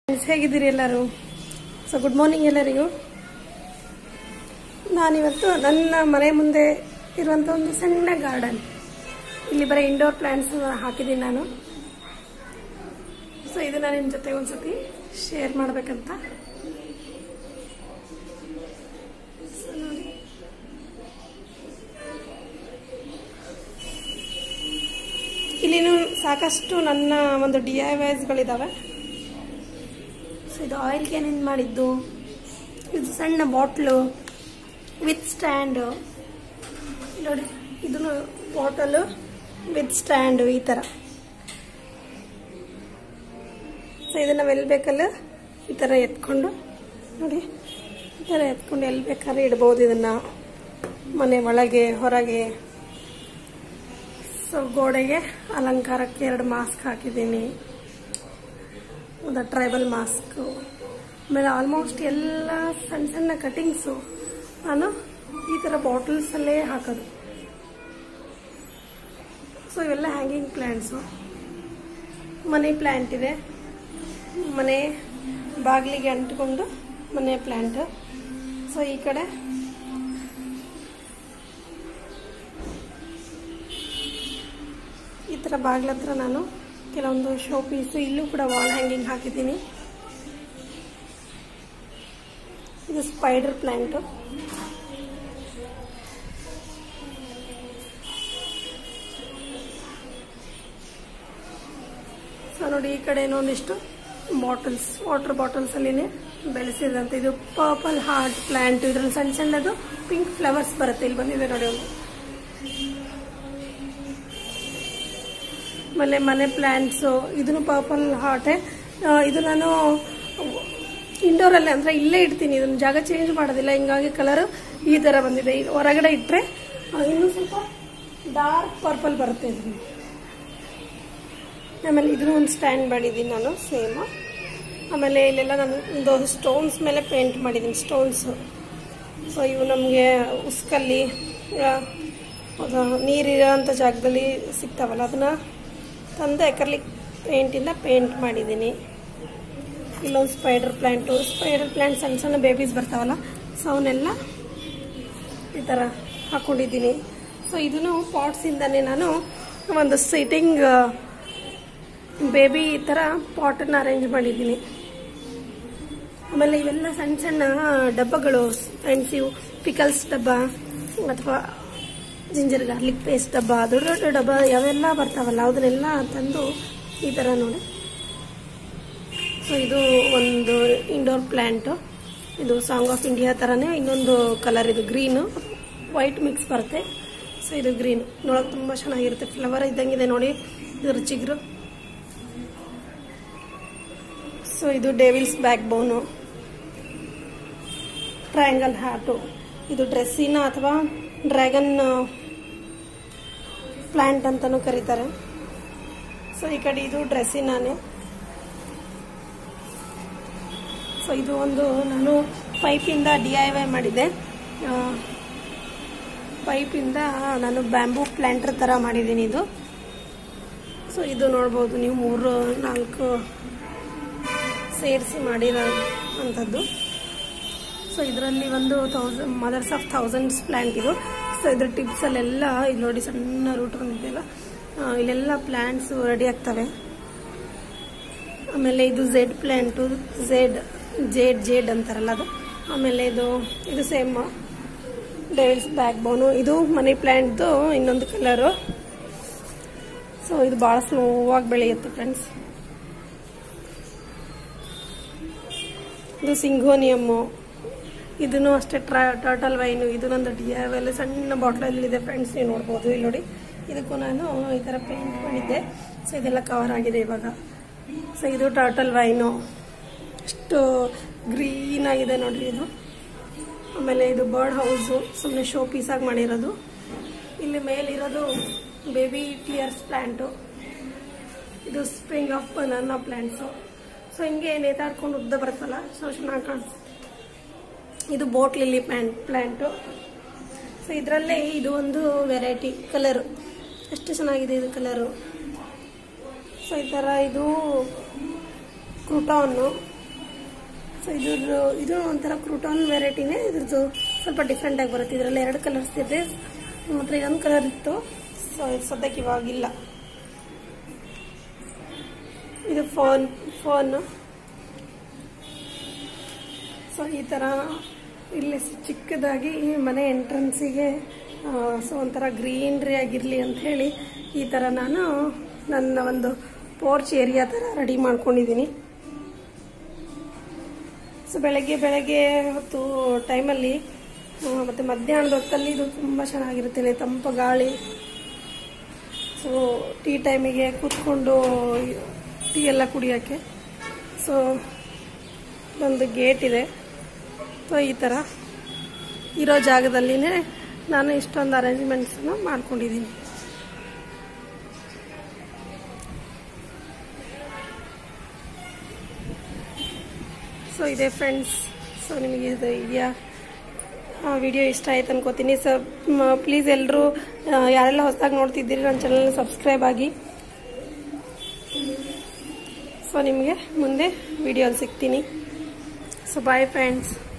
Friends, ಹೇಗಿದ್ದೀರಿ ಎಲ್ಲರೂ so good morning ಎಲ್ಲರಿಗೂ ನಾನಿವತ್ತು ನನ್ನ ಮನೆ ಮುಂದೆ ಇರುವಂಥ ಒಂದು ಸಣ್ಣ ಗಾರ್ಡನ್ ಇಲ್ಲಿ ಬರೀ ಇಂಡೋರ್ ಪ್ಲಾಂಟ್ಸ್ ಹಾಕಿದ್ದೀನಿ ನಾನು ಸೊ ಇದನ್ನ ನಿಮ್ಮ ಜೊತೆ ಒಂದ್ಸತಿ ಶೇರ್ ಮಾಡ್ಬೇಕಂತ So, ನೋಡಿ ಇಲ್ಲಿನೂ ಸಾಕಷ್ಟು ನನ್ನ ಒಂದು ಡಿ ಐ ವೈಸ್ಗಳಿದ್ದಾವೆ ಸೊ ಇದು ಆಯಿಲ್ ಕ್ಯಾನಿಂದ ಮಾಡಿದ್ದು ಇದು ಸಣ್ಣ ಬಾಟ್ಲು ವಿತ್ ಸ್ಟ್ಯಾಂಡು ನೋಡಿ ಇದನ್ನು ಬಾಟಲು ವಿತ್ ಸ್ಟ್ಯಾಂಡು ಈ ಥರ ಸೊ ಇದನ್ನು ಎಲ್ಲಿ ಬೇಕಲ್ಲ ಈ ಥರ ಎತ್ಕೊಂಡು ನೋಡಿ ಈ ಥರ ಎತ್ಕೊಂಡು ಎಲ್ಲಿ ಬೇಕಾದ್ರೆ ಇಡ್ಬೋದು ಇದನ್ನು ಮನೆ ಒಳಗೆ ಹೊರಗೆ ಸೊ ಗೋಡೆಗೆ ಅಲಂಕಾರಕ್ಕೆ ಎರಡು ಮಾಸ್ಕ್ ಹಾಕಿದ್ದೀನಿ ಒಂದು ಟ್ರೈಬಲ್ ಮಾಸ್ಕು ಆಮೇಲೆ ಆಲ್ಮೋಸ್ಟ್ ಎಲ್ಲ ಸಣ್ಣ ಸಣ್ಣ ಕಟಿಂಗ್ಸು ನಾನು ಈ ಥರ ಬಾಟಲ್ಸಲ್ಲೇ ಹಾಕೋದು ಸೊ ಇವೆಲ್ಲ ಹ್ಯಾಂಗಿಂಗ್ ಪ್ಲ್ಯಾಂಟ್ಸು ಮನಿ ಪ್ಲ್ಯಾಂಟ್ ಇದೆ ಮನೆ ಬಾಗಿಲಿಗೆ ಅಂಟಿಕೊಂಡು ಮನೆ ಪ್ಲ್ಯಾಂಟ್ ಸೊ ಈ ಕಡೆ ಈ ಥರ ಬಾಗಿಲ ಹತ್ರ ನಾನು ಕೆಲವೊಂದು ಶೋ ಪೀಸು ಇಲ್ಲೂ ಕೂಡ ವಾಲ್ ಹ್ಯಾಂಗಿಂಗ್ ಹಾಕಿದ್ದೀನಿ ಇದು ಸ್ಪೈಡರ್ ಪ್ಲ್ಯಾಂಟು ಸೊ ನೋಡಿ ಈ ಕಡೆ ಒಂದಿಷ್ಟು ಬಾಟಲ್ಸ್ ವಾಟರ್ ಬಾಟಲ್ಸ್ ಅಲ್ಲಿನೇ ಬೆಳೆಸಿದಂತೆ ಇದು ಪರ್ಪಲ್ ಹಾರ್ಟ್ ಪ್ಲಾಂಟ್ ಇದ್ರಲ್ಲಿ ಸಣ್ಣ ಸಣ್ಣದು ಪಿಂಕ್ ಫ್ಲವರ್ಸ್ ಬರುತ್ತೆ ಇಲ್ಲಿ ಬಂದಿದೆ ನೋಡಿ ಒಂದು ಆಮೇಲೆ ಮನೆ ಪ್ಲ್ಯಾಂಟ್ಸು ಇದನ್ನು ಪರ್ಪಲ್ ಹಾರ್ಟೆ ಇದು ನಾನು ಇಂಡೋರಲ್ಲೇ ಅಂದರೆ ಇಲ್ಲೇ ಇಡ್ತೀನಿ ಇದನ್ನು ಜಾಗ ಚೇಂಜ್ ಮಾಡೋದಿಲ್ಲ ಹಿಂಗಾಗಿ ಕಲರ್ ಈ ಥರ ಬಂದಿದೆ ಇದು ಹೊರಗಡೆ ಇಟ್ಟರೆ ಇನ್ನೂ ಸ್ವಲ್ಪ ಡಾರ್ಕ್ ಪರ್ಪಲ್ ಬರುತ್ತೆ ಇದನ್ನು ಆಮೇಲೆ ಇದನ್ನು ಒಂದು ಸ್ಟ್ಯಾಂಡ್ ಮಾಡಿದ್ದೀನಿ ನಾನು ಸೇಮ್ ಆಮೇಲೆ ಇಲ್ಲೆಲ್ಲ ನಾನು ಒಂದು ಸ್ಟೋನ್ಸ್ ಮೇಲೆ ಪೇಂಟ್ ಮಾಡಿದ್ದೀನಿ ಸ್ಟೋನ್ಸು ಸೊ ಇವು ನಮಗೆ ಉಸ್ಕಲ್ಲಿ ಅದು ನೀರಿರೋಂಥ ಜಾಗದಲ್ಲಿ ಸಿಗ್ತಾವಲ್ಲ ಅದನ್ನು ತಂದು ಎಕರ್ಲಿಕ್ ಪೇಂಟಿಂದ ಪೇಂಟ್ ಮಾಡಿದ್ದೀನಿ ಇಲ್ಲೊಂದು ಸ್ಪೈಡರ್ ಪ್ಲ್ಯಾಂಟು ಸ್ಪೈಡರ್ ಪ್ಲ್ಯಾಂಟ್ ಸಣ್ಣ ಸಣ್ಣ ಬೇಬೀಸ್ ಬರ್ತಾವಲ್ಲ ಸೊ ಅವನ್ನೆಲ್ಲ ಈ ಥರ ಹಾಕ್ಕೊಂಡಿದ್ದೀನಿ ಸೊ ಇದನ್ನು ಪಾಟ್ಸಿಂದನೇ ನಾನು ಒಂದು ಸಿಟ್ಟಿಂಗ್ ಬೇಬಿ ಈ ಥರ ಪಾಟನ್ನು ಅರೇಂಜ್ ಮಾಡಿದ್ದೀನಿ ಆಮೇಲೆ ಇವೆಲ್ಲ ಸಣ್ಣ ಸಣ್ಣ ಡಬ್ಬಗಳು ಫ್ರೆಂಡ್ಸ್ ಇವು ಪಿಕಲ್ಸ್ ಡಬ್ಬ ಅಥವಾ ಜಿಂಜರ್ ಗಾರ್ಲಿಕ್ ಪೇಸ್ಟ್ ಡಬ್ಬ ದೊಡ್ಡ ದೊಡ್ಡ ಡಬ್ಬ ಯಾವೆಲ್ಲ ಬರ್ತಾವಲ್ಲ ಅದನ್ನೆಲ್ಲ ತಂದು ಈ ಥರ ನೋಡಿ ಸೊ ಇದು ಒಂದು ಇಂಡೋರ್ ಪ್ಲ್ಯಾಂಟು ಇದು ಸಾಂಗ್ ಆಫ್ ಇಂಡಿಯಾ ಥರನೇ ಇನ್ನೊಂದು ಕಲರ್ ಇದು ಗ್ರೀನು ವೈಟ್ ಮಿಕ್ಸ್ ಬರುತ್ತೆ ಸೊ ಇದು ಗ್ರೀನ್ ನೋಡೋಕೆ ತುಂಬ ಚೆನ್ನಾಗಿರುತ್ತೆ ಫ್ಲವರ್ ಇದ್ದಂಗಿದೆ ನೋಡಿ ಇದ್ರ ಚಿಗುರು ಸೊ ಇದು devil's back bone triangle heart ಇದು ಡ್ರೆಸ್ಸಿನ ಅಥವಾ ಡ್ರ್ಯಾಗನ್ ಪ್ಲ್ಯಾಂಟ್ ಅಂತಲೂ ಕರೀತಾರೆ ಸೊ ಈ ಕಡೆ ಇದು ಡ್ರೆಸ್ಸಿನಾನೆ ಸೊ ಇದು ಒಂದು ನಾನು ಪೈಪಿಂದ ಡಿ ಐ ವೈ ಮಾಡಿದ್ದೆ ಪೈಪಿಂದ ನಾನು ಬ್ಯಾಂಬೂ ಪ್ಲ್ಯಾಂಟರ್ ಥರ ಮಾಡಿದ್ದೀನಿ ಇದು ಸೊ ಇದು ನೋಡ್ಬೋದು ನೀವು ಮೂರು ನಾಲ್ಕು ಸೇರಿಸಿ ಮಾಡಿರೋ ಅಂಥದ್ದು ಸೊ ಇದರಲ್ಲಿ ಒಂದು thousand mothers of thousands plant ಇದು ಸೊ ಇದ್ರ ಟಿಪ್ಸಲ್ಲೆಲ್ಲ ಇಲ್ಲಿ ನೋಡಿ ಸಣ್ಣ ರೂಟ್ ಬಂದಿದೆಯಲ್ಲ ಇಲ್ಲೆಲ್ಲ ಪ್ಲ್ಯಾಂಟ್ಸು ರೆಡಿ ಆಗ್ತವೆ ಆಮೇಲೆ ಇದು Z plant Z jade jade ಅಂತಾರಲ್ಲ ಅದು ಆಮೇಲೆ ಇದು ಇದು ಸೇಮ್ ಡೇವಿಲ್ಸ್ ಬ್ಯಾಕ್ ಬೋನು ಇದು ಮನಿ ಪ್ಲ್ಯಾಂಟ್ದು ಇನ್ನೊಂದು ಕಲರು ಸೊ ಇದು ಭಾಳ ಸ್ಲೋವಾಗಿ ಬೆಳೆಯುತ್ತೆ ಫ್ರೆಂಡ್ಸ್ ಇದು ಸಿಂಘೋನಿಯಮ್ಮು ಇದನ್ನು ಅಷ್ಟೇ ಟ್ರಾ ಟರ್ಟಲ್ ವೈನು ಇದು ನಂದು ಡಿ ಅವೆಲ್ಲ ಸಣ್ಣ ಬಾಟ್ಲಲ್ಲಿದೆ ಫ್ರೆಂಡ್ಸ್ ನೀವು ನೋಡ್ಬೋದು ಇಲ್ಲಿ ನೋಡಿ ಇದಕ್ಕೂ ನಾನು ಈ ಥರ ಪೇಂಟ್ ಮಾಡಿದ್ದೆ ಸೊ ಇದೆಲ್ಲ ಕವರ್ ಆಗಿದೆ ಇವಾಗ ಸೊ ಇದು ಟರ್ಟಲ್ ವೈನು ಅಷ್ಟು ಗ್ರೀನ್ ಆಗಿದೆ ನೋಡ್ರಿ ಇದು ಆಮೇಲೆ ಇದು ಬರ್ಡ್ ಹೌಸು ಸುಮ್ಮನೆ ಶೋ ಪೀಸಾಗಿ ಮಾಡಿರೋದು ಇಲ್ಲಿ ಮೇಲಿರೋದು ಬೇಬಿ ಟಿಯರ್ಸ್ ಪ್ಲ್ಯಾಂಟು ಇದು spring of banana plants so ಹಿಂಗೆ ನೇತಾಡ್ಕೊಂಡು ಉದ್ದ ಬರುತ್ತಲ್ಲ ಸೊ ಚೆನ್ನಾಗಿ ಕಾಣಿಸುತ್ತೆ ಇದು boat lily plant plant so ಇದರಲ್ಲೇ ಇದು ಒಂದು ವೆರೈಟಿ ಕಲರು ಎಷ್ಟು ಚೆನ್ನಾಗಿದೆ ಇದು ಕಲರು ಸೊ ಈ ಥರ ಇದು ಕ್ರೂಟಾವನ್ನು ಸೊ ಇದ್ರದ್ದು ಇದು ಒಂಥರ ಕ್ರೂಟಾನ್ ವೆರೈಟಿನೇ ಇದ್ರದ್ದು ಸ್ವಲ್ಪ ಡಿಫ್ರೆಂಟಾಗಿ ಬರುತ್ತೆ ಇದರಲ್ಲಿ ಎರಡು ಕಲರ್ಸ್ ಇದೆ ಮಾತ್ರ ಇದೊಂದು ಕಲರ್ ಇತ್ತು ಸೊ ಸದ್ಯಕ್ಕೆ ಇವಾಗಿಲ್ಲ ಇದು ಫೋನ್ ಫೋನು ಸೊ ಈ ಥರ ಇಲ್ಲಿ ಚಿಕ್ಕದಾಗಿ ಈ ಮನೆ ಎಂಟ್ರೆನ್ಸಿಗೆ ಸೊ ಒಂಥರ ಗ್ರೀನ್ರಿ ಆಗಿರಲಿ ಅಂತ ಹೇಳಿ ಈ ಥರ ನಾನು ನನ್ನ ಒಂದು ಪೋರ್ಚ್ ಏರಿಯಾ ಥರ ರೆಡಿ ಮಾಡ್ಕೊಂಡಿದ್ದೀನಿ ಸೊ ಬೆಳಗ್ಗೆ ಬೆಳಗ್ಗೆ ಹೊತ್ತು ಟೈಮಲ್ಲಿ ಮತ್ತು ಮಧ್ಯಾಹ್ನದ ಹೊತ್ತಲ್ಲಿ ಇದು ತುಂಬ ಚೆನ್ನಾಗಿರುತ್ತೆ ಇಲ್ಲಿ ತಂಪ ಗಾಳಿ ಸೊ ಟೀ ಟೈಮಿಗೆ ಕೂತ್ಕೊಂಡು ಟೀ ಎಲ್ಲ ಕುಡಿಯೋಕ್ಕೆ ಸೊ ಒಂದು ಗೇಟ್ ಇದೆ ಸೊ ಈ ಥರ ಇರೋ ಜಾಗದಲ್ಲಿನೇ ನಾನು ಇಷ್ಟೊಂದು ಅರೇಂಜ್ಮೆಂಟ್ಸನ್ನು ಮಾಡ್ಕೊಂಡಿದ್ದೀನಿ ಸೊ ಇದೆ ಫ್ರೆಂಡ್ಸ್ ಸೊ ನಿಮಗೆ ಇದು ಇದೆಯಾ ವಿಡಿಯೋ ಇಷ್ಟ ಆಯ್ತು ಅನ್ಕೋತೀನಿ ಸೊ ಪ್ಲೀಸ್ ಎಲ್ಲರೂ ಯಾರೆಲ್ಲ ಹೊಸದಾಗಿ ನೋಡ್ತಿದ್ದೀರಿ ನನ್ನ ಚಾನಲ್ನ ಸಬ್ಸ್ಕ್ರೈಬ್ ಆಗಿ ಸೊ ನಿಮಗೆ ಮುಂದೆ ವಿಡಿಯೋಲಿ ಸಿಗ್ತೀನಿ ಸೊ ಬಾಯ್ ಫ್ರೆಂಡ್ಸ್